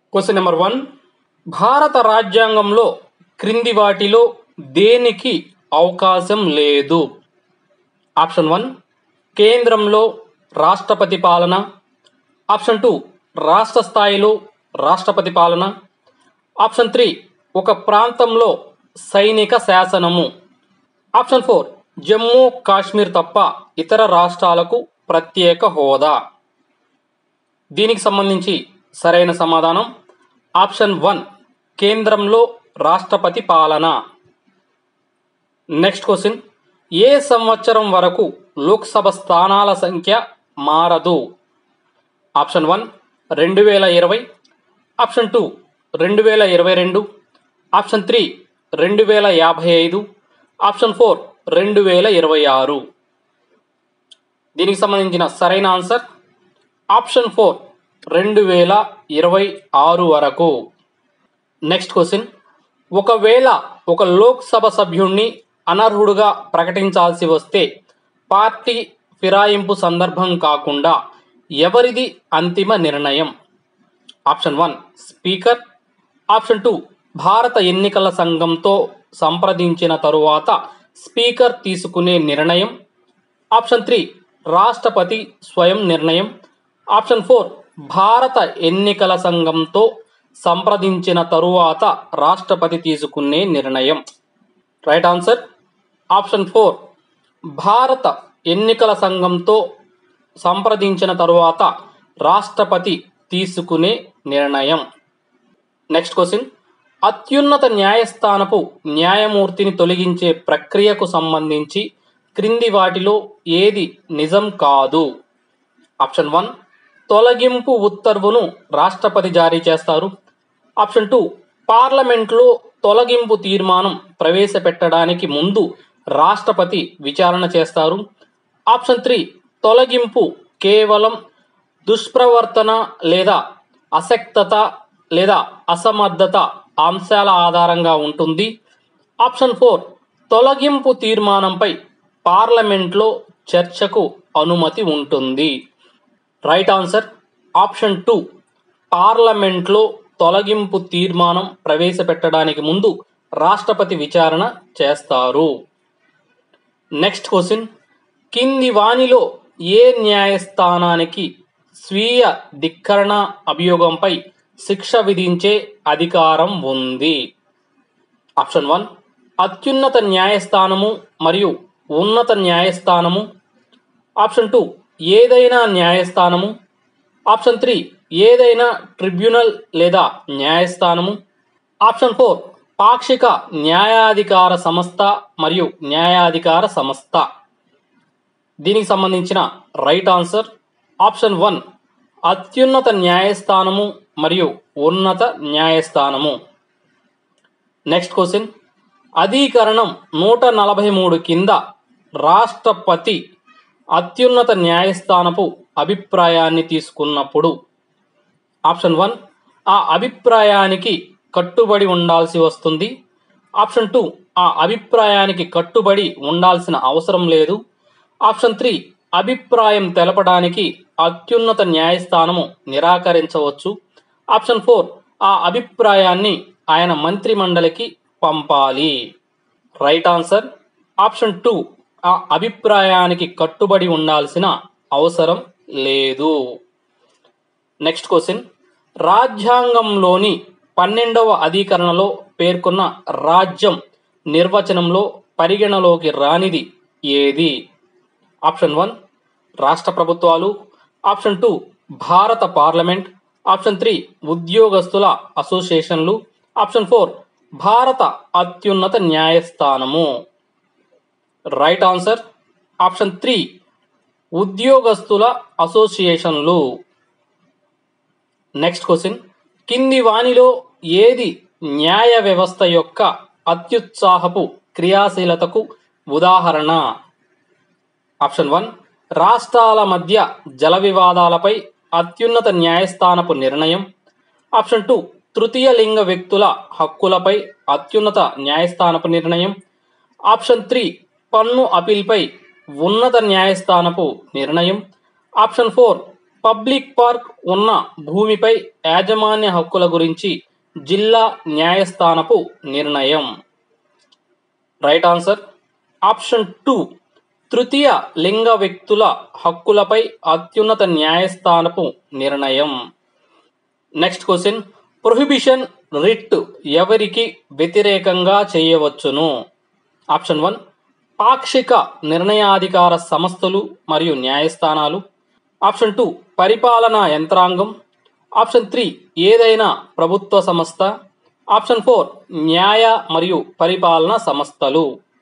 question number one భారత రాజ్యాంగంలో క్రింది వాటిలో దేనికి అవకాశం లేదు ఆప్షన్ వన్ కేంద్రంలో రాష్ట్రపతి పాలన ఆప్షన్ టూ రాష్ట్ర స్థాయిలో రాష్ట్రపతి పాలన ఆప్షన్ త్రీ ఒక ప్రాంతంలో సైనిక శాసనము ఆప్షన్ ఫోర్ జమ్మూ కాశ్మీర్ తప్ప ఇతర రాష్ట్రాలకు ప్రత్యేక హోదా దీనికి సంబంధించి సరైన సమాధానం ఆప్షన్ వన్ కేంద్రంలో రాష్ట్రపతి పాలన నెక్స్ట్ క్వశ్చన్ ఏ సంవత్సరం వరకు లోక్సభ స్థానాల సంఖ్య మారదు ఆప్షన్ వన్ రెండు వేల ఇరవై ఆప్షన్ టూ రెండు వేల ఇరవై రెండు ఆప్షన్ త్రీ రెండు వేల యాభై ఐదు ఆప్షన్ ఫోర్ రెండు వేల ఇరవై ఆరు దీనికి సంబంధించిన సరైన ఆన్సర్ ఆప్షన్ ఫోర్ రెండు వేల ఇరవై ఆరు వరకు నెక్స్ట్ క్వశ్చన్ ఒకవేళ ఒక లోక్సభ సభ్యుణ్ణి అనర్హుడుగా ప్రకటించాల్సి వస్తే పార్టీ ఫిరాయింపు సందర్భం కాకుండా ఎవరిది అంతిమ నిర్ణయం option one speaker option two భారత ఎన్నికల సంఘంతో సంప్రదించిన తరువాత స్పీకర్ తీసుకునే నిర్ణయం ఆప్షన్ త్రీ రాష్ట్రపతి స్వయం నిర్ణయం ఆప్షన్ ఫోర్ భారత ఎన్నికల సంఘంతో సంప్రదించిన తరువాత రాష్ట్రపతి తీసుకునే నిర్ణయం రైట్ ఆన్సర్ ఆప్షన్ ఫోర్ భారత ఎన్నికల సంఘంతో సంప్రదించిన తరువాత రాష్ట్రపతి తీసుకునే నిర్ణయం నెక్స్ట్ క్వశ్చన్ అత్యున్నత న్యాయస్థానపు న్యాయమూర్తిని తొలగించే ప్రక్రియకు సంబంధించి క్రింది వాటిలో ఏది నిజం కాదు ఆప్షన్ వన్ తొలగింపు ఉత్తర్వును రాష్ట్రపతి జారీ చేస్తారు ఆప్షన్ టూ పార్లమెంట్లో తొలగింపు తీర్మానం ప్రవేశపెట్టడానికి ముందు రాష్ట్రపతి విచారణ చేస్తారు ఆప్షన్ త్రీ తొలగింపు కేవలం దుష్ప్రవర్తన లేదా అసక్తత లేదా అసమర్థత అంశాల ఆధారంగా ఉంటుంది ఆప్షన్ ఫోర్ తొలగింపు తీర్మానంపై పార్లమెంట్లో చర్చకు అనుమతి ఉంటుంది రైట్ ఆన్సర్ ఆప్షన్ టూ పార్లమెంట్లో తొలగింపు తీర్మానం ప్రవేశపెట్టడానికి ముందు రాష్ట్రపతి విచారణ చేస్తారు నెక్స్ట్ క్వశ్చన్ కింది వానిలో ఏ న్యాయస్థానానికి స్వీయ ధిక్కరణ అభియోగంపై శిక్ష విధించే అధికారం ఉంది ఆప్షన్ వన్ అత్యున్నత న్యాయస్థానము మరియు ఉన్నత న్యాయస్థానము ఆప్షన్ టూ ఏదైనా న్యాయస్థానము ఆప్షన్ త్రీ ఏదైనా ట్రిబ్యునల్ లేదా న్యాయస్థానము ఆప్షన్ ఫోర్ పాక్షిక న్యాయాధికార సంస్థ మరియు న్యాయాధికార సంస్థ దీనికి సంబంధించిన రైట్ ఆన్సర్ ఆప్షన్ వన్ అత్యున్నత న్యాయస్థానము మరియు ఉన్నత న్యాయస్థానము నెక్స్ట్ క్వశ్చన్ అధీకరణం నూట నలభై మూడు కింద రాష్ట్రపతి అత్యున్నత న్యాయస్థానపు అభిప్రాయాన్ని తీసుకున్నప్పుడు ఆప్షన్ వన్ ఆ అభిప్రాయానికి కట్టుబడి ఉండాల్సి వస్తుంది ఆప్షన్ టూ ఆ అభిప్రాయానికి కట్టుబడి ఉండాల్సిన అవసరం లేదు ఆప్షన్ త్రీ అభిప్రాయం తెలపడానికి అత్యున్నత న్యాయస్థానము నిరాకరించవచ్చు ఆప్షన్ ఫోర్ ఆ అభిప్రాయాన్ని ఆయన మంత్రిమండలికి పంపాలి రైట్ ఆన్సర్ ఆప్షన్ టూ ఆ అభిప్రాయానికి కట్టుబడి ఉండాల్సిన అవసరం లేదు నెక్స్ట్ క్వశ్చన్ రాజ్యాంగంలోని పన్నెండవ అధికరణలో పేర్కొన్న రాజ్యం నిర్వచనంలో పరిగణలోకి రానిది ఏది ఆప్షన్ వన్ రాష్ట్ర ప్రభుత్వాలు ఆప్షన్ టూ భారత పార్లమెంట్ ఆప్షన్ త్రీ ఉద్యోగస్తుల అసోసియేషన్లు ఆప్షన్ ఫోర్ భారత అత్యున్నత న్యాయస్థానము రైట్ ఆన్సర్ ఆప్షన్ త్రీ ఉద్యోగస్తుల అసోసియేషన్లు నెక్స్ట్ క్వశ్చన్ కింది వానిలో ఏది న్యాయ వ్యవస్థ యొక్క అత్యుత్సాహపు క్రియాశీలతకు ఉదాహరణ ఆప్షన్ వన్ రాష్ట్రాల మధ్య జల వివాదాలపై అత్యున్నత న్యాయస్థానపు నిర్ణయం ఆప్షన్ టూ తృతీయ లింగ వ్యక్తుల హక్కులపై అత్యున్నత న్యాయస్థానపు నిర్ణయం ఆప్షన్ త్రీ పన్ను అపీల్పై ఉన్నత న్యాయస్థానపు నిర్ణయం ఆప్షన్ ఫోర్ పబ్లిక్ పార్క్ ఉన్న భూమిపై యాజమాన్య హక్కుల గురించి జిల్లా న్యాయస్థానపు నిర్ణయం రైట్ ఆన్సర్ ఆప్షన్ టూ తృతీయ లింగ వ్యక్తుల హక్కులపై అత్యున్నత న్యాయస్థానపు నిర్ణయం నెక్స్ట్ క్వశ్చన్ ప్రొహిబిషన్ రిట్ ఎవరికి వ్యతిరేకంగా చేయవచ్చును ఆప్షన్ వన్ పాక్షిక నిర్ణయాధికార సంస్థలు మరియు న్యాయస్థానాలు ఆప్షన్ టూ పరిపాలనా యంత్రాంగం ఆప్షన్ త్రీ ఏదైనా ప్రభుత్వ సంస్థ ఆప్షన్ ఫోర్ న్యాయ మరియు పరిపాలనా సంస్థలు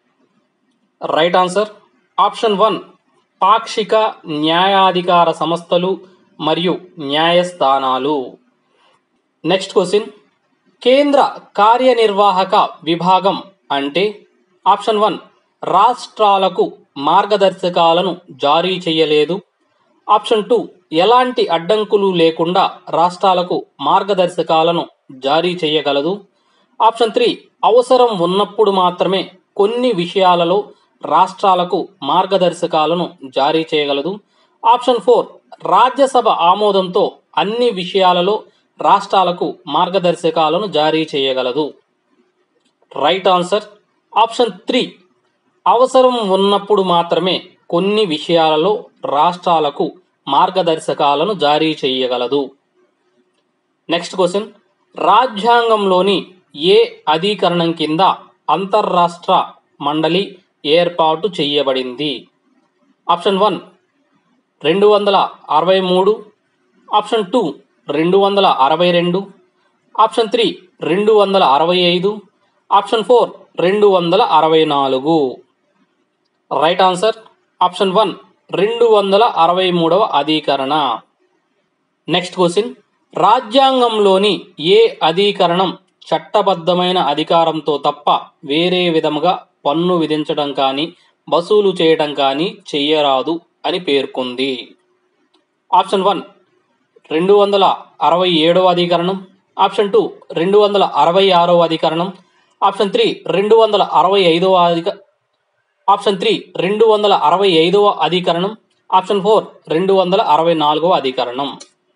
రైట్ ఆన్సర్ ఆప్షన్ వన్ పాక్షిక న్యాయాధికార సంస్థలు మరియు న్యాయస్థానాలు నెక్స్ట్ క్వశ్చన్ కేంద్ర కార్యనిర్వాహక విభాగం అంటే ఆప్షన్ వన్ రాష్ట్రాలకు మార్గదర్శకాలను జారీ చేయలేదు ఆప్షన్ టూ ఎలాంటి అడ్డంకులు లేకుండా రాష్ట్రాలకు మార్గదర్శకాలను జారీ చేయగలదు ఆప్షన్ త్రీ అవసరం ఉన్నప్పుడు మాత్రమే కొన్ని విషయాలలో రాష్ట్రాలకు మార్గదర్శకాలను జారీ చేయగలదు ఆప్షన్ ఫోర్ రాజ్యసభ ఆమోదంతో అన్ని విషయాలలో రాష్ట్రాలకు మార్గదర్శకాలను జారీ చేయగలదు రైట్ ఆన్సర్ ఆప్షన్ త్రీ అవసరం ఉన్నప్పుడు మాత్రమే కొన్ని విషయాలలో రాష్ట్రాలకు మార్గదర్శకాలను జారీ చేయగలదు నెక్స్ట్ క్వశ్చన్ రాజ్యాంగంలోని ఏ అధికరణం కింద అంతర్రాష్ట్ర మండలి ఏర్పాటు చేయబడింది ఆప్షన్ వన్ రెండు వందల అరవై మూడు ఆప్షన్ టూ రెండు వందల అరవై రెండు ఆప్షన్ త్రీ రెండు వందల అరవై ఐదు ఆప్షన్ ఫోర్ రెండు వందల అరవై నాలుగు రైట్ ఆన్సర్ ఆప్షన్ వన్ రెండు వందల అరవై మూడవ అధికరణ నెక్స్ట్ క్వశ్చన్ రాజ్యాంగంలోని ఏ అధికరణం చట్టబద్ధమైన అధికారంతో తప్ప వేరే విధముగా పన్ను విధించడం కానీ వసూలు చేయడం కానీ చెయ్యరాదు అని పేర్కొంది ఆప్షన్ వన్ రెండు వందల అరవై ఏడవ అధికరణం ఆప్షన్ టూ రెండు వందల అరవై ఆరవ అధికరణం ఆప్షన్ త్రీ రెండు వందల అరవై ఐదవ అధిక ఆప్షన్ త్రీ రెండు వందల అరవై ఐదవ అధికరణం ఆప్షన్ ఫోర్ రెండు వందల అరవై నాలుగవ అధికరణం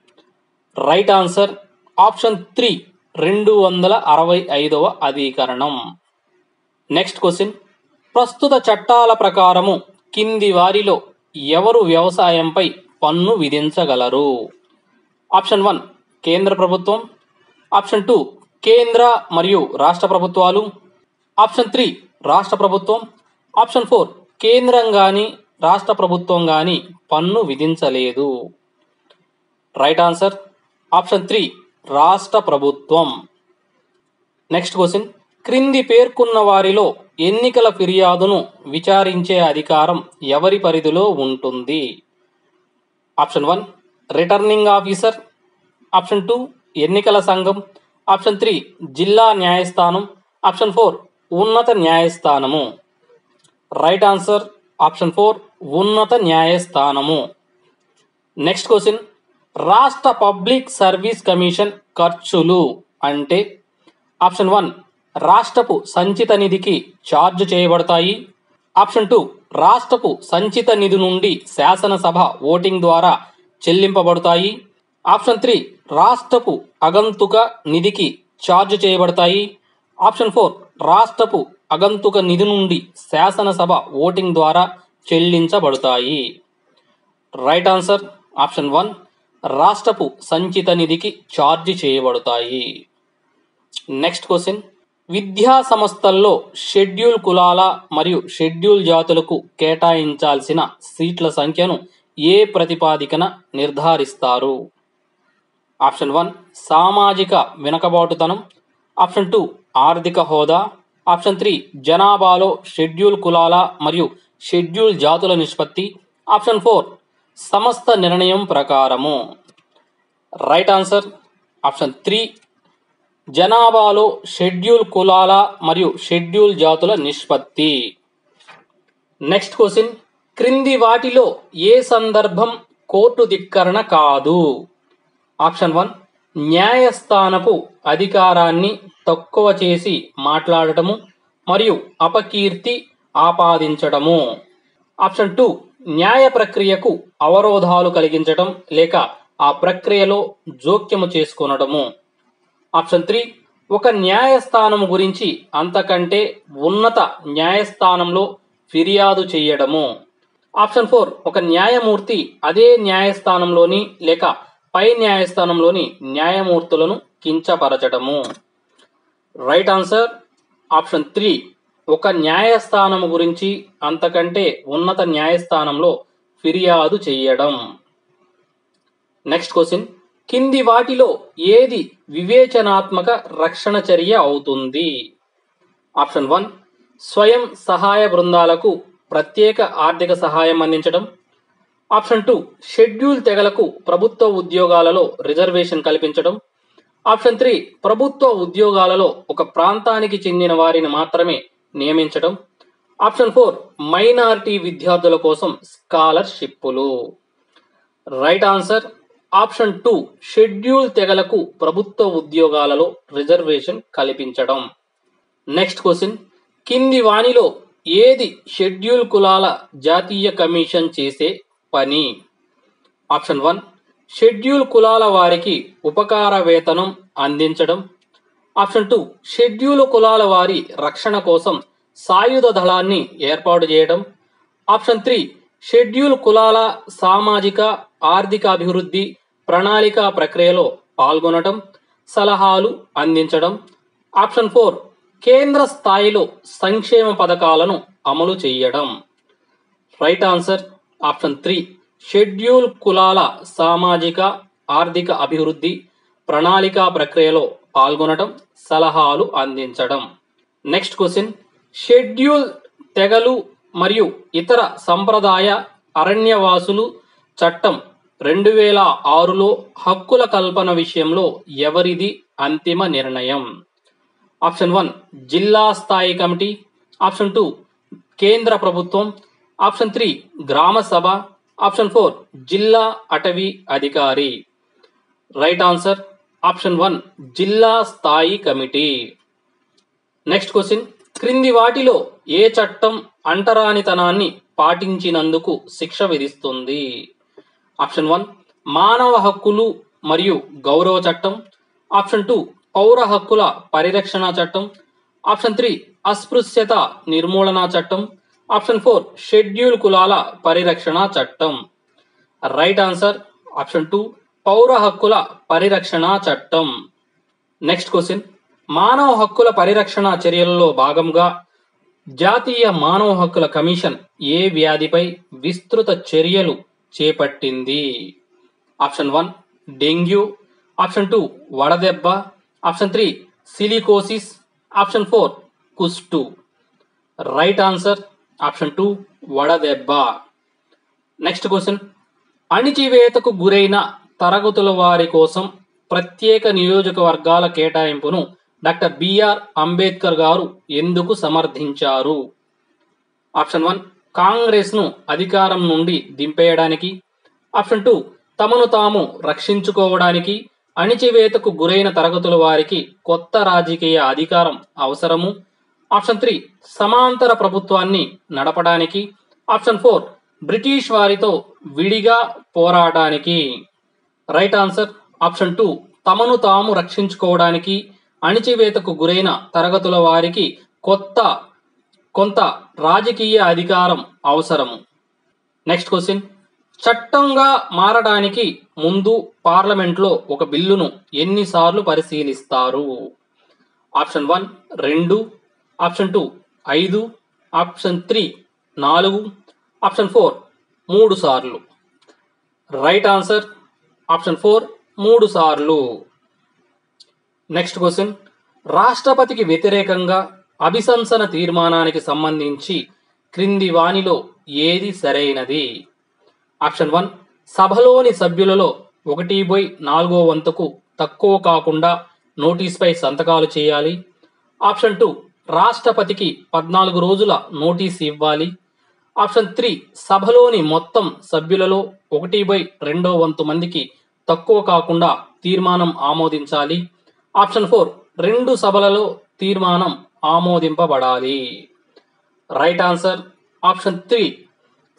రైట్ ఆన్సర్ ఆప్షన్ త్రీ రెండు వందల అరవై ఐదవ అధికరణం నెక్స్ట్ క్వశ్చన్ ప్రస్తుత చట్టాల ప్రకారము కింది వారిలో ఎవరు వ్యవసాయంపై పన్ను విధించగలరు ఆప్షన్ వన్ కేంద్ర ప్రభుత్వం ఆప్షన్ టూ కేంద్ర మరియు రాష్ట్ర ప్రభుత్వాలు ఆప్షన్ త్రీ రాష్ట్ర ప్రభుత్వం ఆప్షన్ ఫోర్ కేంద్రం కానీ రాష్ట్ర ప్రభుత్వం కానీ పన్ను విధించలేదు రైట్ ఆన్సర్ ఆప్షన్ త్రీ రాష్ట్ర ప్రభుత్వం నెక్స్ట్ క్వశ్చన్ క్రింది పేర్కొన్న వారిలో ఎన్నికల ఫిర్యాదును విచారించే అధికారం ఎవరి పరిధిలో ఉంటుంది option one returning officer option two ఎన్నికల సంఘం ఆప్షన్ త్రీ జిల్లా న్యాయస్థానం ఆప్షన్ ఫోర్ ఉన్నత న్యాయస్థానము రైట్ ఆన్సర్ ఆప్షన్ ఫోర్ ఉన్నత న్యాయస్థానము నెక్స్ట్ క్వశ్చన్ రాష్ట్ర పబ్లిక్ సర్వీస్ కమిషన్ ఖర్చులు అంటే ఆప్షన్ వన్ రాష్ట్రపు సంచిత నిధికి ఛార్జ్ చేయబడతాయి ఆప్షన్ టూ రాష్ట్రపు సంచిత నిధి నుండి శాసనసభ ఓటింగ్ ద్వారా చెల్లింపబడతాయి ఆప్షన్ త్రీ రాష్ట్రపు అగంతుక నిధికి ఛార్జ్ చేయబడతాయి ఆప్షన్ ఫోర్ రాష్ట్రపు అగంతుక నిధి నుండి శాసనసభ ఓటింగ్ ద్వారా చెల్లించబడతాయి రైట్ ఆన్సర్ ఆప్షన్ వన్ రాష్ట్రపు సంచిత నిధికి ఛార్జ్ చేయబడతాయి నెక్స్ట్ క్వశ్చన్ విద్యా సంస్థల్లో షెడ్యూల్ కులాల మరియు షెడ్యూల్ జాతులకు కేటాయించాల్సిన సీట్ల సంఖ్యను ఏ ప్రతిపాదికన నిర్ధారిస్తారు ఆప్షన్ వన్ సామాజిక వెనకబాటుతనం ఆప్షన్ టూ ఆర్థిక హోదా ఆప్షన్ త్రీ జనాభాలో షెడ్యూల్ కులాల మరియు షెడ్యూల్ జాతుల నిష్పత్తి ఆప్షన్ ఫోర్ సమస్త నిర్ణయం ప్రకారము రైట్ ఆన్సర్ ఆప్షన్ త్రీ జనాభాలో షెడ్యూల్ కులాల మరియు షెడ్యూల్ జాతుల నిష్పత్తి నెక్స్ట్ క్వశ్చన్ క్రింది వాటిలో ఏ సందర్భం కోర్టు ధిక్కరణ కాదు ఆప్షన్ వన్ న్యాయస్థానపు అధికారాన్ని తక్కువ చేసి మాట్లాడటము మరియు అపకీర్తి ఆపాదించడము ఆప్షన్ టూ న్యాయ ప్రక్రియకు అవరోధాలు కలిగించటం లేక ఆ ప్రక్రియలో జోక్యము చేసుకొనడము ఆప్షన్ త్రీ ఒక న్యాయస్థానం గురించి అంతకంటే ఉన్నత న్యాయస్థానంలో ఫిర్యాదు చేయడము ఆప్షన్ ఫోర్ ఒక న్యాయమూర్తి అదే న్యాయస్థానంలోని లేక పై న్యాయస్థానంలోని న్యాయమూర్తులను కించపరచటము రైట్ ఆన్సర్ ఆప్షన్ త్రీ ఒక న్యాయస్థానం గురించి అంతకంటే ఉన్నత న్యాయస్థానంలో ఫిర్యాదు చేయడం నెక్స్ట్ క్వశ్చన్ కింది వాటిలో ఏది వివేచనాత్మక రక్షణ చర్య అవుతుంది ఆప్షన్ వన్ స్వయం సహాయ బృందాలకు ప్రత్యేక ఆర్థిక సహాయం అందించడం ఆప్షన్ టూ షెడ్యూల్ తెగలకు ప్రభుత్వ ఉద్యోగాలలో రిజర్వేషన్ కల్పించడం ఆప్షన్ త్రీ ప్రభుత్వ ఉద్యోగాలలో ఒక ప్రాంతానికి చెందిన వారిని మాత్రమే నియమించడం ఆప్షన్ ఫోర్ మైనారిటీ విద్యార్థుల కోసం స్కాలర్షిప్పులు right answer option two schedule తెగలకు ప్రభుత్వ ఉద్యోగాలలో రిజర్వేషన్ కల్పించడం నెక్స్ట్ క్వశ్చన్ కింది వాణిలో ఏది షెడ్యూల్ కులాల జాతీయ కమిషన్ చేసే పని ఆప్షన్ వన్ షెడ్యూల్ కులాల వారికి ఉపకార వేతనం అందించడం ఆప్షన్ టూ షెడ్యూల్ కులాల వారి రక్షణ కోసం సాయుధ దళాన్ని ఏర్పాటు చేయడం ఆప్షన్ త్రీ షెడ్యూల్ కులాల సామాజిక ఆర్థిక అభివృద్ధి ప్రణాళిక ప్రక్రియలో పాల్గొనడం సలహాలు అందించడం ఆప్షన్ ఫోర్ కేంద్ర స్థాయిలో సంక్షేమ పథకాలను అమలు చేయడం right answer option three schedule కులాల సామాజిక ఆర్థిక అభివృద్ధి ప్రణాళిక ప్రక్రియలో పాల్గొనడం సలహాలు అందించడం నెక్స్ట్ క్వశ్చన్ షెడ్యూల్ తెగలు మరియు ఇతర సంప్రదాయ అరణ్యవాసులు చట్టం రెండు వేల ఆరులో హక్కుల కల్పన విషయంలో ఎవరిది అంతిమ నిర్ణయం ఆప్షన్ వన్ జిల్లా స్థాయి కమిటీ ఆప్షన్ టూ కేంద్ర ప్రభుత్వం ఆప్షన్ త్రీ గ్రామ సభ ఆప్షన్ ఫోర్ జిల్లా అటవీ అధికారి రైట్ ఆన్సర్ ఆప్షన్ వన్ జిల్లా స్థాయి కమిటీ నెక్స్ట్ క్వశ్చన్ క్రింది వాటిలో ఏ చట్టం అంటరానితనాన్ని పాటించినందుకు శిక్ష విధిస్తుంది ఆప్షన్ వన్ మానవ హక్కులు మరియు గౌరవ చట్టం ఆప్షన్ టూ పౌర హక్కుల పరిరక్షణ చట్టం ఆప్షన్ త్రీ అస్పృశ్యత నిర్మూలన చట్టం ఆప్షన్ ఫోర్ షెడ్యూల్ కులాల పరిరక్షణ చట్టం రైట్ ఆన్సర్ ఆప్షన్ టూ పౌర హక్కుల పరిరక్షణ చట్టం నెక్స్ట్ క్వశ్చన్ మానవ హక్కుల పరిరక్షణ చర్యలలో భాగంగా జాతీయ మానవ హక్కుల కమిషన్ ఏ వ్యాధిపై విస్తృత చర్యలు చేపట్టింది option one dengue option two వడదెబ్బ option three silicosis option four కుస్టు రైట్ ఆన్సర్ ఆప్షన్ టూ వడదెబ్బ నెక్స్ట్ క్వశ్చన్ అణిచివేతకు గురైన తరగతుల వారి కోసం ప్రత్యేక నియోజకవర్గాల కేటాయింపును డాక్టర్ బిఆర్ అంబేద్కర్ గారు ఎందుకు సమర్థించారు ఆప్షన్ వన్ కాంగ్రెస్ ను అధికారం నుండి దింపేయడానికి ఆప్షన్ టూ తమను తాము రక్షించుకోవడానికి అణిచివేతకు గురైన తరగతుల వారికి కొత్త రాజకీయ అధికారం అవసరము ఆప్షన్ త్రీ సమాంతర ప్రభుత్వాన్ని నడపడానికి ఆప్షన్ ఫోర్ బ్రిటిష్ వారితో విడిగా పోరాటానికి రైట్ ఆన్సర్ ఆప్షన్ టూ తమను తాము రక్షించుకోవడానికి అణిచివేతకు గురైన తరగతుల వారికి కొత్త కొంత రాజకీయ అధికారం అవసరము నెక్స్ట్ క్వశ్చన్ చట్టంగా మారడానికి ముందు పార్లమెంట్లో ఒక బిల్లును ఎన్నిసార్లు పరిశీలిస్తారు ఆప్షన్ వన్ రెండు ఆప్షన్ టూ ఐదు ఆప్షన్ త్రీ నాలుగు ఆప్షన్ ఫోర్ మూడు సార్లు రైట్ ఆన్సర్ ఆప్షన్ ఫోర్ మూడు సార్లు నెక్స్ట్ క్వశ్చన్ రాష్ట్రపతికి వ్యతిరేకంగా అభిశంసన తీర్మానానికి సంబంధించి క్రింది వానిలో ఏది సరైనది ఆప్షన్ వన్ సభలోని సభ్యులలో ఒకటి బై నాలుగో వంతుకు తక్కువ కాకుండా నోటీస్పై సంతకాలు చేయాలి ఆప్షన్ టూ రాష్ట్రపతికి పద్నాలుగు రోజుల నోటీస్ ఇవ్వాలి ఆప్షన్ త్రీ సభలోని మొత్తం సభ్యులలో ఒకటి బై రెండో వంతు మందికి తక్కువ కాకుండా తీర్మానం ఆమోదించాలి ఆప్షన్ ఫోర్ రెండు సభలలో తీర్మానం ఆమోదింపబడాలి రైట్ ఆన్సర్ ఆప్షన్ త్రీ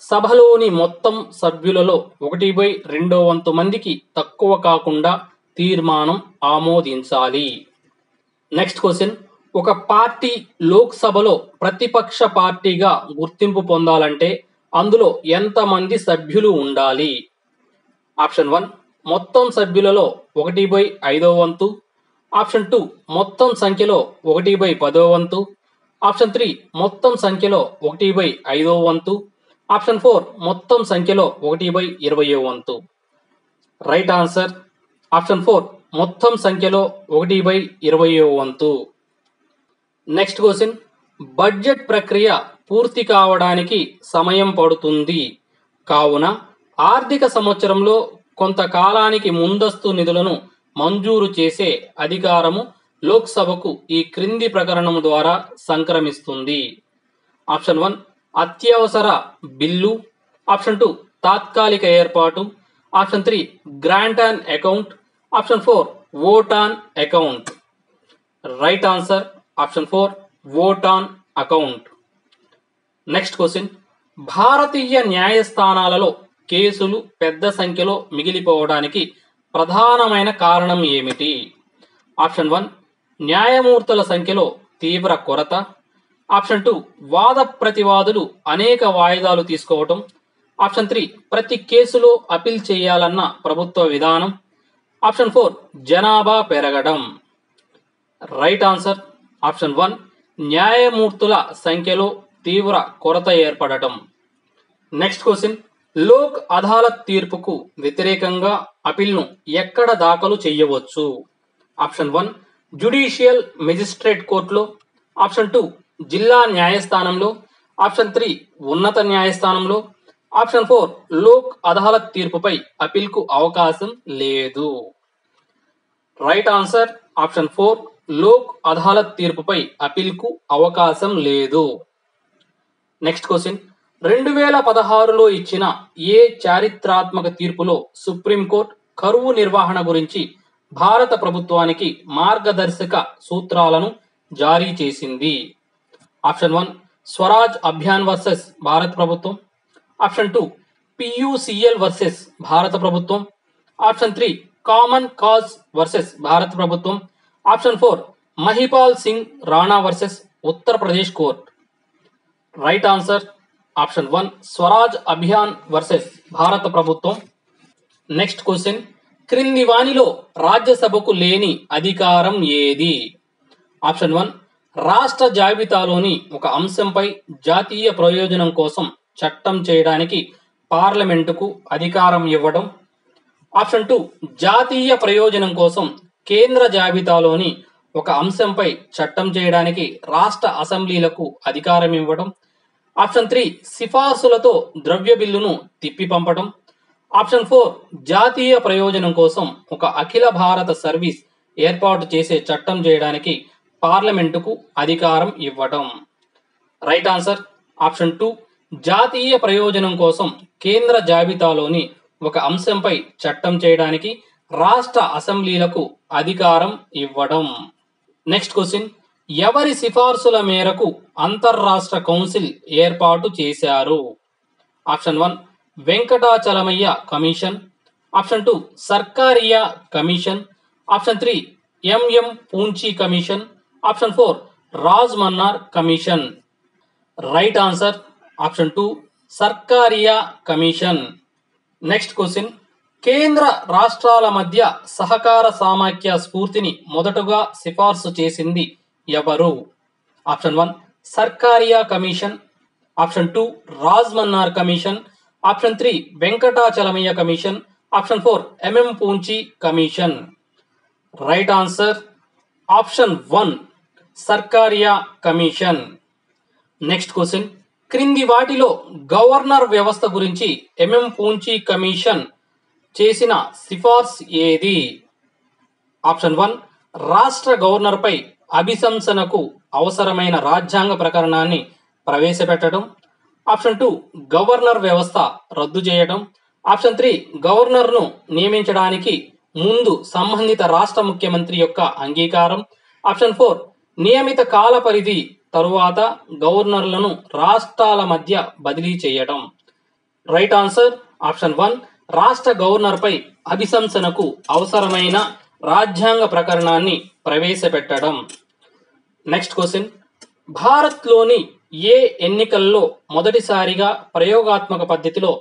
సభలోని మొత్తం సభ్యులలో ఒకటి బై రెండో వంతు మందికి తక్కువ కాకుండా తీర్మానం ఆమోదించాలి నెక్స్ట్ క్వశ్చన్ ఒక పార్టీ లోక్సభలో ప్రతిపక్ష పార్టీగా గుర్తింపు పొందాలంటే అందులో ఎంతమంది సభ్యులు ఉండాలి ఆప్షన్ వన్ మొత్తం సభ్యులలో ఒకటి బై ఐదో వంతు ఆప్షన్ టూ మొత్తం సంఖ్యలో ఒకటి బై పదో వంతు ఆప్షన్ త్రీ మొత్తం సంఖ్యలో ఒకటి బై ఐదో వంతు ఆప్షన్ ఫోర్ మొత్తం సంఖ్యలో ఒకటి బై ఇరవయో వంతు రైట్ ఆన్సర్ ఆప్షన్ ఫోర్ మొత్తం సంఖ్యలో ఒకటి బై ఇరవయో వంతు నెక్స్ట్ క్వశ్చన్ బడ్జెట్ ప్రక్రియ పూర్తి కావడానికి సమయం పడుతుంది కావున ఆర్థిక సంవత్సరంలో కొంతకాలానికి ముందస్తు నిధులను మంజూరు చేసే అధికారము లోక్సభకు ఈ క్రింది ప్రకరణం ద్వారా సంక్రమిస్తుంది ఆప్షన్ వన్ అత్యవసర బిల్లు ఆప్షన్ టూ తాత్కాలిక ఏర్పాటు option three grant on account option four vote on account right answer option four vote on account next question భారతీయ న్యాయస్థానాలలో కేసులు పెద్ద సంఖ్యలో మిగిలిపోవడానికి ప్రధానమైన కారణం ఏమిటి ఆప్షన్ వన్ న్యాయమూర్తుల సంఖ్యలో తీవ్ర కొరత ఆప్షన్ టూ వాద ప్రతివాదులు అనేక వాయిదాలు తీసుకోవటం ఆప్షన్ త్రీ ప్రతి కేసులో అపీల్ చేయాలన్న ప్రభుత్వ విధానం ఆప్షన్ ఫోర్ జనాభా పెరగడం రైట్ ఆన్సర్ ఆప్షన్ వన్ న్యాయమూర్తుల సంఖ్యలో తీవ్ర కొరత ఏర్పడటం నెక్స్ట్ క్వశ్చన్ లోక్ అదాలత్ తీర్పుకు వ్యతిరేకంగా అపీల్ను ఎక్కడ దాఖలు చేయవచ్చు ఆప్షన్ వన్ జ్యుడిషియల్ మెజిస్ట్రేట్ కోర్టులో ఆప్షన్ టూ జిల్లా న్యాయస్థానంలో ఆప్షన్ త్రీ ఉన్నత న్యాయస్థానంలో ఆప్షన్ ఫోర్ లోక్ అదాలత్ తీర్పుపై అపీల్కు అవకాశం లేదు right answer option four Lok Adalat తీర్పుపై అపీల్కు అవకాశం లేదు నెక్స్ట్ క్వశ్చన్ రెండు వేల పదహారులో ఇచ్చిన ఏ చారిత్రాత్మక తీర్పులో సుప్రీంకోర్టు కరువు నిర్వహణ గురించి భారత ప్రభుత్వానికి మార్గదర్శక సూత్రాలను జారీ చేసింది option one Swaraj Abhiyan versus భారత ప్రభుత్వం ఆప్షన్ టూ పియుసిఎల్ వర్సెస్ భారత ప్రభుత్వం option three common cause versus భారత ప్రభుత్వం option four Mahipal Singh Rana versus Uttar Pradesh court right answer option one Swaraj Abhiyan versus భారత ప్రభుత్వం నెక్స్ట్ క్వశ్చన్ క్రింది వానిలో రాజ్యసభకు లేని అధికారం ఏది ఆప్షన్ వన్ రాష్ట్ర జాబితాలోని ఒక అంశంపై జాతీయ ప్రయోజనం కోసం చట్టం చేయడానికి పార్లమెంటుకు అధికారం ఇవ్వడం ఆప్షన్ టూ జాతీయ ప్రయోజనం కోసం కేంద్ర జాబితాలోని ఒక అంశంపై చట్టం చేయడానికి రాష్ట్ర అసెంబ్లీలకు అధికారం ఇవ్వడం ఆప్షన్ త్రీ సిఫార్సులతో ద్రవ్య బిల్లును తిప్పి పంపడం ఆప్షన్ ఫోర్ జాతీయ ప్రయోజనం కోసం ఒక అఖిల భారత సర్వీస్ ఏర్పాటు చేసే చట్టం చేయడానికి పార్లమెంటుకు అధికారం ఇవ్వడం రైట్ ఆన్సర్ ఆప్షన్ టూ జాతీయ ప్రయోజనం కోసం కేంద్ర జాబితాలోని ఒక అంశంపై చట్టం చేయడానికి రాష్ట్ర అసెంబ్లీలకు అధికారం ఇవ్వడం నెక్స్ట్ క్వశ్చన్ ఎవరి సిఫార్సుల మేరకు అంతర్రాష్ట్ర కౌన్సిల్ ఏర్పాటు చేశారు option one Venkatachaliah commission option two Sarkaria commission option three MM Punchhi commission option four Raj Mannar commission right answer option two Sarkaria commission next question కేంద్ర రాష్ట్రాల మధ్య సహకార సామాఖ్య స్ఫూర్తిని మొదటగా సిఫార్సు చేసింది ఎవరు option one Sarkaria commission option two Raj Mannar commission option three Venkatachaliah commission option four MM Punchhi commission right answer option one Sarkaria commission next question క్రింది వాటిలో గవర్నర్ వ్యవస్థ గురించి ఎంఎం పూంచి కమిషన్ చేసిన సిఫార్స్ ఏది ఆప్షన్ వన్ రాష్ట్ర గవర్నర్పై అభిశంసనకు అవసరమైన రాజ్యాంగ ప్రకరణాన్ని ప్రవేశపెట్టడం ఆప్షన్ టూ గవర్నర్ వ్యవస్థ రద్దు చేయడం ఆప్షన్ త్రీ గవర్నర్ను నియమించడానికి ముందు సంబంధిత రాష్ట్ర ముఖ్యమంత్రి యొక్క అంగీకారం ఆప్షన్ ఫోర్ నియమిత కాల పరిధి తరువాత గవర్నర్లను రాష్ట్రాల మధ్య బదిలీ చేయడం రైట్ ఆన్సర్ ఆప్షన్ వన్ రాష్ట్ర గవర్నర్పై అభిశంసనకు అవసరమైన రాజ్యాంగ ప్రకరణాన్ని ప్రవేశపెట్టడం నెక్స్ట్ క్వశ్చన్ భారత్లోని ఏ ఎన్నికల్లో మొదటిసారిగా ప్రయోగాత్మక పద్ధతిలో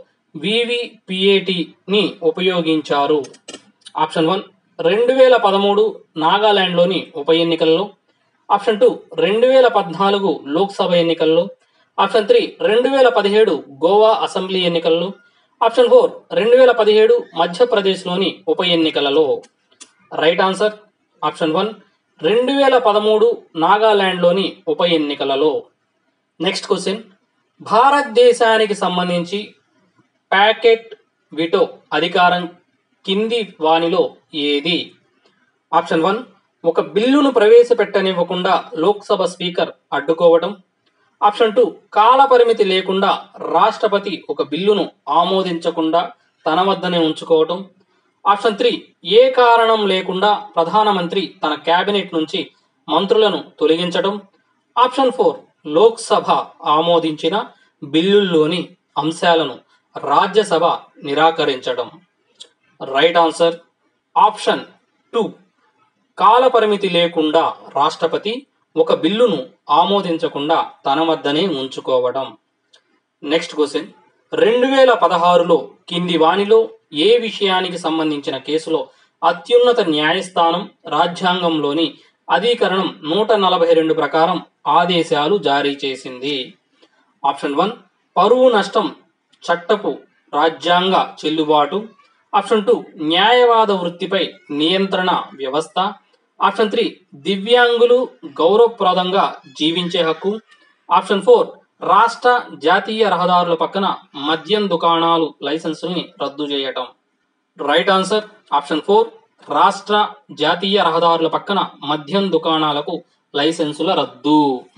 వివిపిఏటిని ఉపయోగించారు ఆప్షన్ వన్ రెండు వేల పదమూడు నాగాలాండ్లోని ఉప ఎన్నికల్లో ఆప్షన్ టూ రెండు వేల పద్నాలుగు లోక్సభ ఎన్నికల్లో ఆప్షన్ త్రీ రెండు వేల పదిహేడు గోవా అసెంబ్లీ ఎన్నికల్లో ఆప్షన్ ఫోర్ రెండు వేల పదిహేడు మధ్యప్రదేశ్లోని ఉప ఎన్నికలలో రైట్ ఆన్సర్ ఆప్షన్ వన్ రెండు వేల పదమూడు నాగాలాండ్లోని ఉప ఎన్నికలలో నెక్స్ట్ క్వశ్చన్ భారతదేశానికి సంబంధించి ప్యాకెట్ విటో అధికారం కింది వానిలో ఏది ఆప్షన్ వన్ ఒక బిల్లును ప్రవేశపెట్టనివ్వకుండా లోక్సభ స్పీకర్ అడ్డుకోవటం ఆప్షన్ టూ కాల పరిమితి లేకుండా రాష్ట్రపతి ఒక బిల్లును ఆమోదించకుండా తన వద్దనే ఉంచుకోవటం ఆప్షన్ త్రీ ఏ కారణం లేకుండా ప్రధానమంత్రి తన కేబినెట్ నుంచి మంత్రులను తొలగించడం ఆప్షన్ ఫోర్ లోక్సభ ఆమోదించిన బిల్లుల్లోని అంశాలను రాజ్యసభ నిరాకరించడం రైట్ ఆన్సర్ ఆప్షన్ టూ కాల పరిమితి లేకుండా రాష్ట్రపతి ఒక బిల్లును ఆమోదించకుండా తన వద్దనే ఉంచుకోవడం నెక్స్ట్ క్వశ్చన్ రెండు వేల పదహారులో కింది వానిలో ఏ విషయానికి సంబంధించిన కేసులో అత్యున్నత న్యాయస్థానం రాజ్యాంగంలోని అధికరణం నూట నలభై రెండు ప్రకారం ఆదేశాలు జారీ చేసింది ఆప్షన్ వన్ పరువు నష్టం చట్టపు రాజ్యాంగ చెల్లుబాటు ఆప్షన్ టూ న్యాయవాద వృత్తిపై నియంత్రణ వ్యవస్థ ఆప్షన్ త్రీ దివ్యాంగులు గౌరవప్రదంగా జీవించే హక్కు ఆప్షన్ ఫోర్ రాష్ట్ర జాతీయ రహదారుల పక్కన మద్యం దుకాణాలు లైసెన్సుల్ని రద్దు చేయటం రైట్ ఆన్సర్ ఆప్షన్ ఫోర్ రాష్ట్ర జాతీయ రహదారుల పక్కన మద్యం దుకాణాలకు లైసెన్సుల రద్దు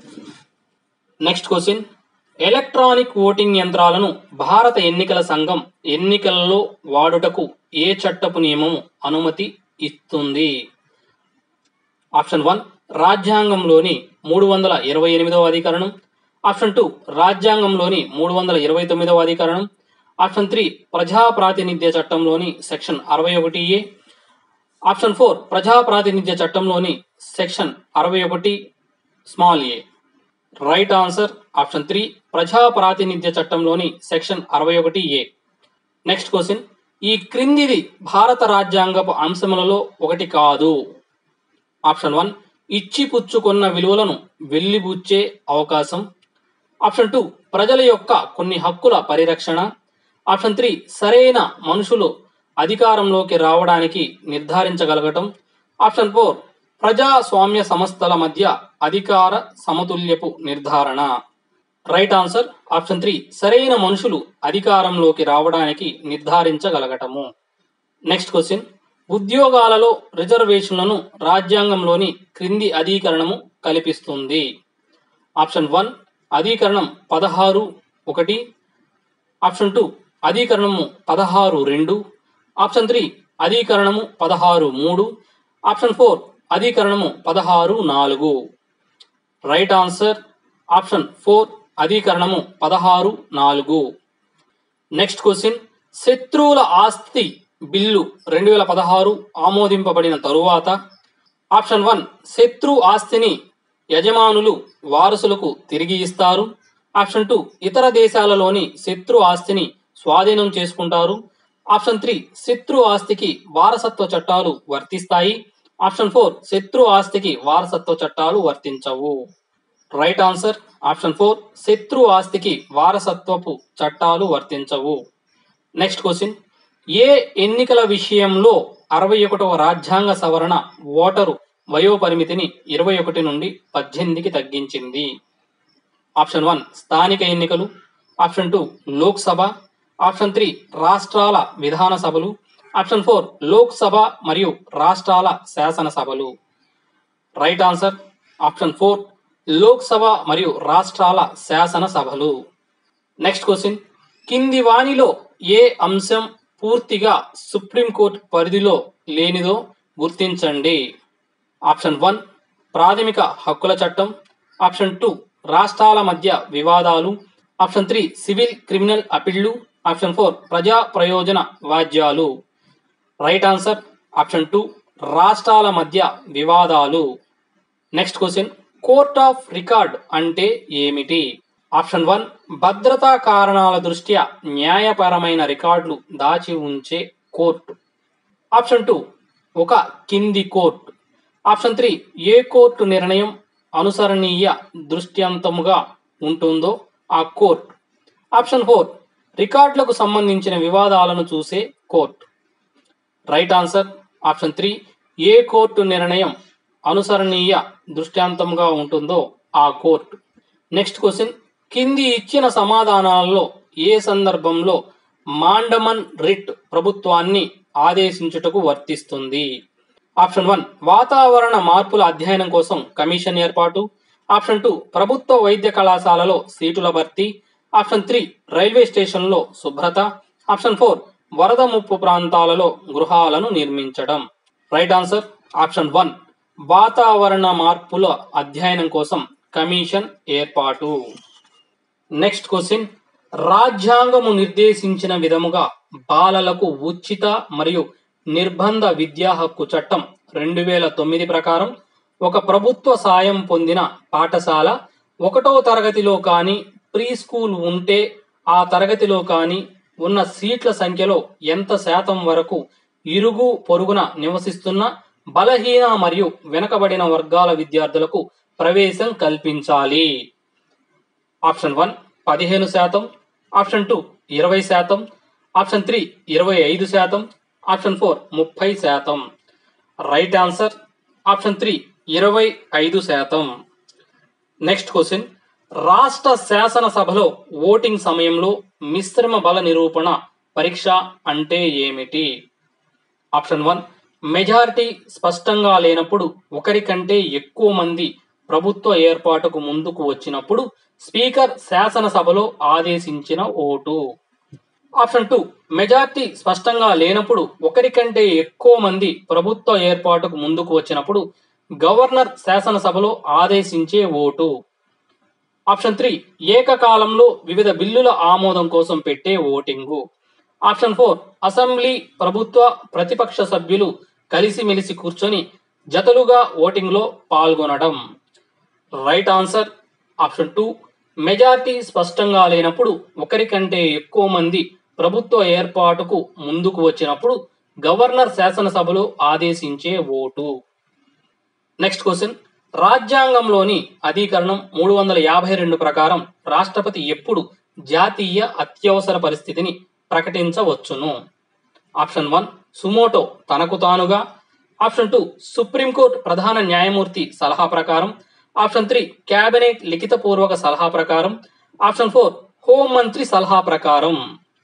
నెక్స్ట్ క్వశ్చన్ ఎలక్ట్రానిక్ ఓటింగ్ యంత్రాలను భారత ఎన్నికల సంఘం ఎన్నికలలో వాడుటకు ఏ చట్టపు నియమము అనుమతి ఇస్తుంది ఆప్షన్ వన్ రాజ్యాంగంలోని మూడు వందల ఇరవై ఎనిమిదవ అధికరణం ఆప్షన్ టూ రాజ్యాంగంలోని మూడు వందల ఇరవై తొమ్మిదవ అధికరణం ఆప్షన్ త్రీ ప్రజా ప్రాతినిధ్య చట్టంలోని సెక్షన్ అరవై ఒకటి ఏ ఆప్షన్ ఫోర్ ప్రజా ప్రాతినిధ్య చట్టంలోని సెక్షన్ అరవై ఒకటి small A right answer option three ప్రజా ప్రాతినిధ్య చట్టంలోని సెక్షన్ అరవై ఒకటి ఏ నెక్స్ట్ క్వశ్చన్ ఈ క్రిందిది భారత రాజ్యాంగపు అంశములలో ఒకటి కాదు ఆప్షన్ వన్ ఇచ్చి పుచ్చుకున్న విలువలను వెల్లిబుచ్చే అవకాశం ఆప్షన్ టూ ప్రజల యొక్క కొన్ని హక్కుల పరిరక్షణ ఆప్షన్ త్రీ సరైన మనుషులు అధికారంలోకి రావడానికి నిర్ధారించగలగటం ఆప్షన్ ఫోర్ ప్రజాస్వామ్య సంస్థల మధ్య అధికార సమతుల్యపు నిర్ధారణ రైట్ ఆన్సర్ ఆప్షన్ త్రీ సరైన మనుషులు అధికారంలోకి రావడానికి నిర్ధారించగలగటము నెక్స్ట్ క్వశ్చన్ ఉద్యోగాలలో రిజర్వేషన్లను రాజ్యాంగంలోని క్రింది అధీకరణము కల్పిస్తుంది ఆప్షన్ వన్ అధీకరణం పదహారు ఒకటి ఆప్షన్ టూ అధీకరణము పదహారు రెండు ఆప్షన్ త్రీ అధీకరణము పదహారు మూడు ఆప్షన్ ఫోర్ అధీకరణము పదహారు నాలుగు రైట్ ఆన్సర్ ఆప్షన్ ఫోర్ అధీకరణము పదహారు నాలుగు నెక్స్ట్ క్వశ్చన్ శత్రువుల ఆస్తి బిల్లు రెండు వేల పదహారు ఆమోదింపబడిన తరువాత ఆప్షన్ వన్ శత్రు ఆస్తిని యజమానులు వారసులకు తిరిగి ఇస్తారు ఆప్షన్ టూ ఇతర దేశాలలోని శత్రు ఆస్తిని స్వాధీనం చేసుకుంటారు ఆప్షన్ త్రీ శత్రు ఆస్తికి వారసత్వ చట్టాలు వర్తిస్తాయి ఆప్షన్ ఫోర్ శత్రు ఆస్తికి వారసత్వ చట్టాలు వర్తించవు రైట్ ఆన్సర్ ఆప్షన్ ఫోర్ శత్రు ఆస్తికి వారసత్వపు చట్టాలు వర్తించవు నెక్స్ట్ క్వశ్చన్ ఏ ఎన్నికల విషయంలో అరవై ఒకటవ రాజ్యాంగ సవరణ ఓటరు వయోపరిమితిని ఇరవై ఒకటి నుండి పద్దెనిమిదికి తగ్గించింది ఆప్షన్ వన్ స్థానిక ఎన్నికలు option two Lok Sabha option three రాష్ట్రాల విధాన సభలు ఆప్షన్ ఫోర్ లోక్సభ మరియు రాష్ట్రాల శాసనసభలు right answer option four Lok Sabha మరియు రాష్ట్రాల శాసనసభలు నెక్స్ట్ క్వశ్చన్ కింది వాణిలో ఏ అంశం పూర్తిగా సుప్రీంకోర్టు పరిధిలో లేనిదో గుర్తించండి ఆప్షన్ వన్ ప్రాథమిక హక్కుల చట్టం ఆప్షన్ టూ రాష్ట్రాల మధ్య వివాదాలు ఆప్షన్ త్రీ సివిల్ క్రిమినల్ అపిళ్లు ఆప్షన్ ఫోర్ ప్రజా ప్రయోజన వాద్యాలు రైట్ ఆన్సర్ ఆప్షన్ టూ రాష్ట్రాల మధ్య వివాదాలు next question court of record అంటే ఏమిటి ఆప్షన్ వన్ భద్రతా కారణాల దృష్ట్యా న్యాయపరమైన రికార్డులు దాచి ఉంచే కోర్టు ఆప్షన్ టూ ఒక కింది court option three A court నిర్ణయం అనుసరణీయ దృష్ట్యంతముగా ఉంటుందో ఆ కోర్టు ఆప్షన్ ఫోర్ రికార్డులకు సంబంధించిన వివాదాలను చూసే court right answer option three A court నిర్ణయం అనుసరణీయ దృష్టాంతంగా ఉంటుందో ఆ కోర్టు నెక్స్ట్ క్వశ్చన్ కింది ఇచ్చిన సమాధానాలలో ఏ సందర్భంలో మాండమన్ రిట్ ప్రభుత్వాన్ని ఆదేశించుటకు వర్తిస్తుంది ఆప్షన్ వన్ వాతావరణ మార్పుల అధ్యయనం కోసం కమిషన్ ఏర్పాటు ఆప్షన్ టూ ప్రభుత్వ వైద్య కళాశాలలో సీటుల భర్తీ ఆప్షన్ త్రీ రైల్వే స్టేషన్లో శుభ్రత ఆప్షన్ ఫోర్ వరద ముప్పు ప్రాంతాలలో గృహాలను నిర్మించడం రైట్ ఆన్సర్ ఆప్షన్ వన్ వాతావరణ మార్పుల అధ్యయనం కోసం కమిషన్ ఏర్పాటు నెక్స్ట్ క్వశ్చన్ రాజ్యాంగము నిర్దేశించిన విధముగా బాలలకు ఉచిత మరియు నిర్బంధ విద్యా హక్కు చట్టం రెండు వేల తొమ్మిది ప్రకారం ఒక ప్రభుత్వ సాయం పొందిన పాఠశాల ఒకటో తరగతిలో కానీ ప్రీ స్కూల్ ఉంటే ఆ తరగతిలో కానీ ఉన్న సీట్ల సంఖ్యలో ఎంత శాతం వరకు ఇరుగు పొరుగున నివసిస్తున్న బలహీన మరియు వెనుకబడిన వర్గాల విద్యార్థులకు ప్రవేశం కల్పించాలి ఆప్షన్ వన్ పదిహేను శాతం ఆప్షన్ టూ ఇరవై శాతం ఆప్షన్ త్రీ ఇరవై ఐదు శాతం ఆప్షన్ ఫోర్ ముప్పై శాతం రైట్ ఆన్సర్ ఆప్షన్ త్రీ ఇరవై ఐదు శాతం నెక్స్ట్ క్వశ్చన్ రాష్ట్ర శాసనసభలో ఓటింగ్ సమయంలో మిశ్రమ బల నిరూపణ పరీక్ష అంటే ఏమిటి ఆప్షన్ వన్ మెజారిటీ స్పష్టంగా లేనప్పుడు ఒకరి కంటే ఎక్కువ మంది ప్రభుత్వ ఏర్పాటుకు ముందుకు వచ్చినప్పుడు స్పీకర్ శాసనసభలో ఆదేశించిన ఓటు ఆప్షన్ టూ మెజార్టీ స్పష్టంగా లేనప్పుడు ఒకరి కంటే ఎక్కువ మంది ప్రభుత్వ ఏర్పాటుకు ముందుకు వచ్చినప్పుడు గవర్నర్ శాసనసభలో ఆదేశించే ఓటు ఆప్షన్ త్రీ ఏకకాలంలో వివిధ బిల్లుల ఆమోదం కోసం పెట్టే ఓటింగు ఆప్షన్ ఫోర్ అసెంబ్లీ ప్రభుత్వ ప్రతిపక్ష సభ్యులు కలిసిమెలిసి కూర్చొని జతలుగా ఓటింగ్లో పాల్గొనడం right answer option two majority స్పష్టంగా లేనప్పుడు ఒకరి కంటే ఎక్కువ మంది ప్రభుత్వ ఏర్పాటుకు ముందుకు వచ్చినప్పుడు గవర్నర్ శాసనసభలో ఆదేశించే ఓటు నెక్స్ట్ క్వశ్చన్ రాజ్యాంగంలోని అధికరణం మూడు వందల యాభై రెండు ప్రకారం రాష్ట్రపతి ఎప్పుడు జాతీయ అత్యవసర పరిస్థితిని ప్రకటించవచ్చును ఆప్షన్ వన్ సుమోటో తనకు తానుగా ఆప్షన్ టూ సుప్రీంకోర్టు ప్రధాన న్యాయమూర్తి సలహా ప్రకారం ఆప్షన్ త్రీ కేబినెట్ లిఖితపూర్వక సలహా ప్రకారం ఆప్షన్ ఫోర్ హోంమంత్రి సలహా ప్రకారం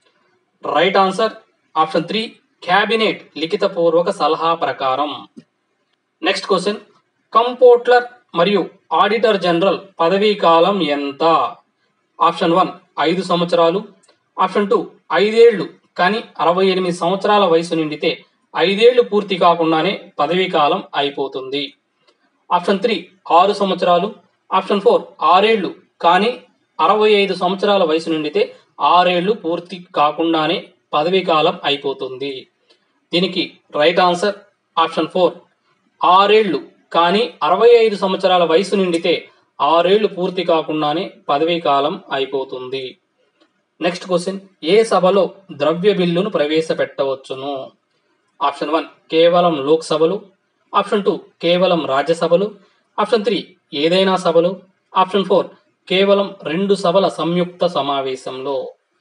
right answer option three cabinet లిఖితపూర్వక సలహా ప్రకారం నెక్స్ట్ క్వశ్చన్ కంపోర్ట్లర్ మరియు ఆడిటర్ జనరల్ పదవీ కాలం ఎంత ఆప్షన్ వన్ ఐదు సంవత్సరాలు ఆప్షన్ టూ ఐదేళ్లు కానీ అరవై ఎనిమిది సంవత్సరాల వయసు నిండితే ఐదేళ్లు పూర్తి కాకుండానే పదవీ కాలం అయిపోతుంది ఆప్షన్ త్రీ ఆరు సంవత్సరాలు ఆప్షన్ ఫోర్ ఆరేళ్లు కానీ అరవై ఐదు సంవత్సరాల వయసు నిండితే ఆరేళ్లు పూర్తి కాకుండానే పదవీ కాలం అయిపోతుంది దీనికి రైట్ ఆన్సర్ ఆప్షన్ ఫోర్ ఆరేళ్లు కానీ అరవై ఐదు సంవత్సరాల వయసు నిండితే ఆరేళ్లు పూర్తి కాకుండానే పదవీ కాలం అయిపోతుంది నెక్స్ట్ క్వశ్చన్ ఏ సభలో ద్రవ్య బిల్లును ప్రవేశపెట్టవచ్చును ఆప్షన్ వన్ కేవలం లోక్సభలు ఆప్షన్ టూ కేవలం రాజ్యసభలు ఆప్షన్ త్రీ ఏదైనా సభలు ఆప్షన్ ఫోర్ కేవలం రెండు సభల సంయుక్త సమావేశంలో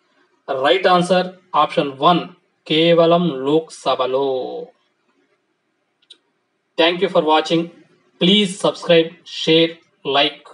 రైట్ ఆన్సర్ ఆప్షన్ వన్ కేవలం లోక్సభలో thank you for watching please subscribe share like